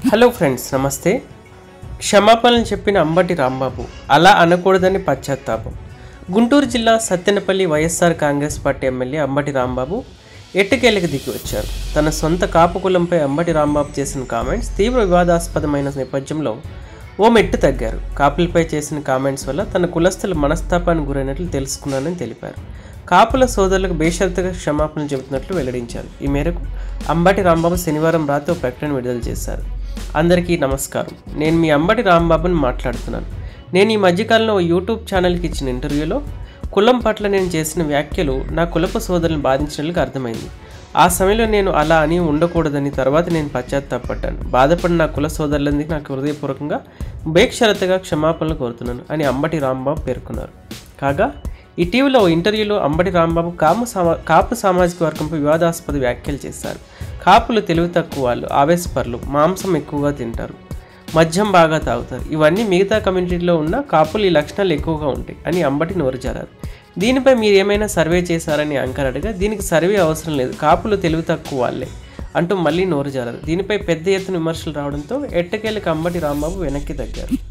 hello friends నమస్తే క్షమాపణలు చెప్పిన అంబటి రాంబాబు అలా అనకూడదని పశ్చాత్తాపం గుంటూరు జిల్లా సత్తెనపల్లి వైఎస్ఆర్ కాంగ్రెస్ పార్టీ ఎమ్మెల్యే అంబటి రాంబాబు ఎట్టకేలకు దిగి వచ్చారు తన సొంత కాపు కులంపై అంబటి రాంబాబు చేసిన కామెంట్స్ తీవ్ర వివాదాస్పదమైన నేపథ్యంలో ఓ మెట్టు తగ్గారు కాపులపై చేసిన కామెంట్స్ వల్ల తన కులస్తుల మనస్తాపానికి గురైనట్లు తెలుసుకున్నానని తెలిపారు కాపుల సోదరులకు బేషరతుగా క్షమాపణలు చెబుతున్నట్లు వెల్లడించారు ఈ మేరకు అంబటి రాంబాబు శనివారం రాత్రి ఒక ప్రకటన విడుదల చేశారు అందరికీ నమస్కారం నేను మీ అంబటి రాంబాబుని మాట్లాడుతున్నాను నేను ఈ మధ్యకాలంలో ఓ యూట్యూబ్ ఛానల్కి ఇచ్చిన ఇంటర్వ్యూలో కులం పట్ల నేను చేసిన వ్యాఖ్యలు నా కులపు సోదరులను బాధించినట్లుగా అర్థమైంది ఆ సమయంలో నేను అలా అని ఉండకూడదని తర్వాత నేను పశ్చాత్తాపడ్డాను బాధపడిన నా కుల సోదరులందరికీ నాకు హృదయపూర్వకంగా బేక్షరతగా క్షమాపణలు కోరుతున్నాను అని అంబటి రాంబాబు పేర్కొన్నారు కాగా ఇటీవల ఓ ఇంటర్వ్యూలో అంబటి రాంబాబు కాపు సమా కాపు సామాజిక వర్గంపై వివాదాస్పద వ్యాఖ్యలు చేశారు కాపులు తెలివి తక్కువ వాళ్ళు ఆవేశపరులు మాంసం ఎక్కువగా తింటారు మద్యం బాగా తాగుతారు ఇవన్నీ మిగతా కమ్యూనిటీలో ఉన్న కాపులు ఈ లక్షణాలు ఎక్కువగా ఉంటాయి అని అంబటి నోరు జారారు దీనిపై మీరు ఏమైనా సర్వే చేశారని అంకర్ అడగా దీనికి సర్వే అవసరం లేదు కాపులు తెలివి తక్కువ వాళ్ళే అంటూ మళ్ళీ నోరు జారారు దీనిపై పెద్ద ఎత్తున విమర్శలు రావడంతో ఎట్టకేలకు అంబటి రాంబాబు వెనక్కి తగ్గారు